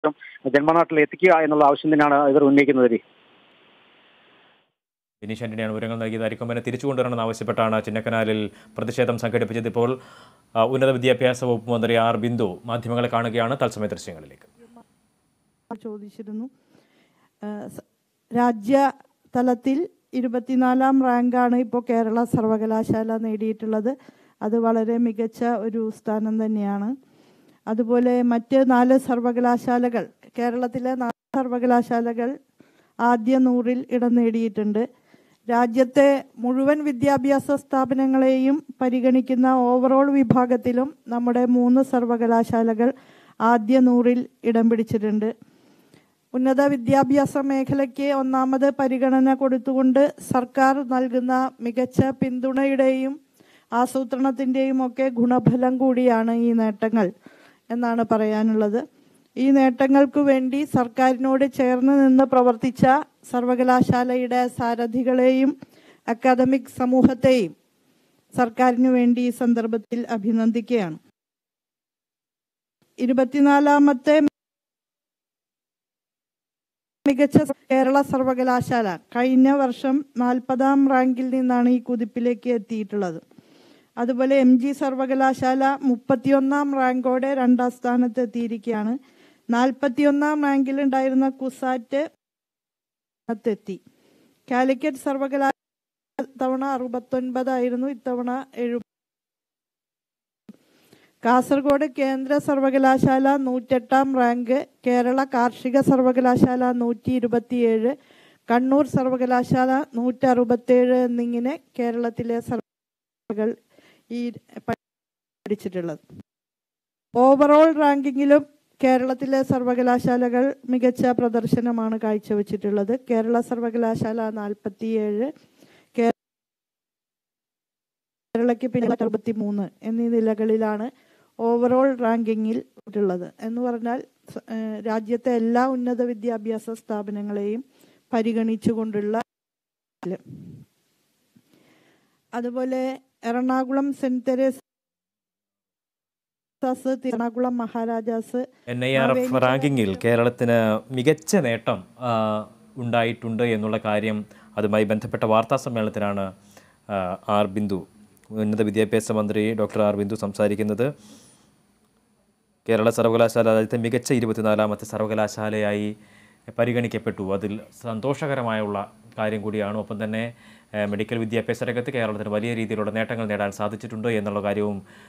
ജന്മനാട്ടിൽ എത്തിക്കുക എന്നുള്ള ആവശ്യം തന്നെയാണ് ഇവർ ഉന്നയിക്കുന്നത് ഹരി. ബിനീഷ് ആന്റണിയാണ് വിവരങ്ങൾ നൽകിയത് അരിക്കൊമ്പനെ തിരിച്ചു കൊണ്ടുവരണമെന്ന് ആവശ്യപ്പെട്ടാണ് ചിന്നക്കനാലിൽ പ്രതിഷേധം സംഘടിപ്പിച്ചത് ഇപ്പോൾ ആ, ഉന്നത വിദ്യാഭ്യാസ വകുപ്പ് മന്ത്രി ആർ ബിന്ദു മാധ്യമങ്ങളെ കാണുകയാണ് തത്സമയ ദൃശ്യങ്ങളിലേക്ക് ചോദിച്ചിരുന്നു ഏഹ് സ- രാജ്യ തലത്തിൽ ഇരുപത്തിനാലാം റാങ്കാണ് ഇപ്പോൾ കേരള സർവകലാശാല നേടിയിട്ടുള്ളത് അത് വളരെ മികച്ച ഒരു സ്ഥാനം തന്നെയാണ് അതുപോലെ മറ്റ് നാല് സർവകലാശാലകൾ കേരളത്തിലെ നാല് സർവകലാശാലകൾ ആദ്യ നൂറിൽ ഇടം നേടിയിട്ടുണ്ട് രാജ്യത്തെ മുഴുവൻ വിദ്യാഭ്യാസ സ്ഥാപനങ്ങളെയും പരിഗണിക്കുന്ന ഓവറോൾ വിഭാഗത്തിലും നമ്മുടെ മൂന്ന് സർവകലാശാലകൾ ആദ്യ നൂറിൽ ഇടം പിടിച്ചിട്ടുണ്ട് ഉന്നത വിദ്യാഭ്യാസ മേഖലയ്ക്ക് ഒന്നാമത് പരിഗണന കൊടുത്തുകൊണ്ട് സർക്കാർ നൽകുന്ന മികച്ച പിന്തുണയുടെയും ആസൂത്രണത്തിൻ്റെയും ഒക്കെ ഗുണഫലം കൂടിയാണ് ഈ നേട്ടങ്ങൾ എന്നാണ് പറയാനുള്ളത് ഈ നേട്ടങ്ങൾക്ക് വേണ്ടി സർക്കാരിനോട് ചേർന്ന് നിന്ന് പ്രവർത്തിച്ച സർവകലാശാലയുടെ സാരഥികളെയും അക്കാദമിക് സമൂഹത്തെയും സർക്കാരിന് വേണ്ടി ഈ സന്ദർഭത്തിൽ അഭിനന്ദിക്കുകയാണ് ഇരുപത്തിനാലാമത്തെ മികച്ച കേരള സർവകലാശാല കഴിഞ്ഞ വർഷം നാൽപ്പതാം റാങ്കിൽ നിന്നാണ് ഈ കുതിപ്പിലേക്ക് എത്തിയിട്ടുള്ളത് അതുപോലെ എം ജി സർവകലാശാല മുപ്പത്തിയൊന്നാം റാങ്കോടെ രണ്ടാം സ്ഥാനത്ത് എത്തിയിരിക്കുകയാണ് നാൽപ്പത്തിയൊന്നാം റാങ്കിൽ ഉണ്ടായിരുന്ന കുസാറ്റ് എത്തി കാലിക്കറ്റ് സർവകലാശാല തവണ അറുപത്തൊൻപതായിരുന്നു ഇത്തവണ എഴു കാസർഗോഡ് കേന്ദ്ര സർവകലാശാല നൂറ്റെട്ടാം റാങ്ക് കേരള കാർഷിക സർവകലാശാല നൂറ്റി ഇരുപത്തിയേഴ് കണ്ണൂർ സർവകലാശാല നൂറ്റി അറുപത്തേഴ് എന്നിങ്ങനെ കേരളത്തിലെ സർവകൾ ഈ പഠിച്ചിട്ടുള്ളത് ഓവറോൾ റാങ്കിങ്ങിലും കേരളത്തിലെ സർവകലാശാലകൾ മികച്ച പ്രദർശനമാണ് കാഴ്ചവെച്ചിട്ടുള്ളത് കേരള സർവകലാശാല നാൽപ്പത്തിയേഴ് കേരളയ്ക്ക് പിന്നെ അറുപത്തി മൂന്ന് എന്നീ നിലകളിലാണ് ഓവറോൾ റാങ്കിങ്ങിൽ ഉള്ളത് എന്ന് പറഞ്ഞാൽ സ- ഏഹ് രാജ്യത്തെ എല്ലാ ഉന്നത വിദ്യാഭ്യാസ സ്ഥാപനങ്ങളെയും പരിഗണിച്ചുകൊണ്ടുള്ള അതുപോലെ Ernakulam saint Teresa's Ernakulam Maharajas N I R F റാങ്കിങ്ങിൽ കേരളത്തിന് മികച്ച നേട്ടം ആ, ഉണ്ടായിട്ടുണ്ട് എന്നുള്ള കാര്യം അതുമായി ബന്ധപ്പെട്ട വാർത്താ സമ്മേളനത്തിലാണ് ആ, ആർ ബിന്ദു ഉന്നത വിദ്യാഭ്യാസ മന്ത്രി ഡോക്ടർ ആർ ബിന്ദു സംസാരിക്കുന്നത് കേരള സർവകലാശാല രാജ്യത്തെ മികച്ച ഇരുപത്തിനാലാമത്തെ സർവകലാശാലയായി പരിഗണിക്കപ്പെട്ടു അതിൽ സന്തോഷകരമായുള്ള കാര്യം കൂടിയാണ് ഒപ്പം തന്നെ ഏഹ്, മെഡിക്കൽ വിദ്യാഭ്യാസ രംഗത്ത് കേരളത്തിന് വലിയ രീതിയിലുള്ള നേട്ടങ്ങൾ നേടാൻ സാധിച്ചിട്ടുണ്ട് എന്നുള്ള കാര്യവും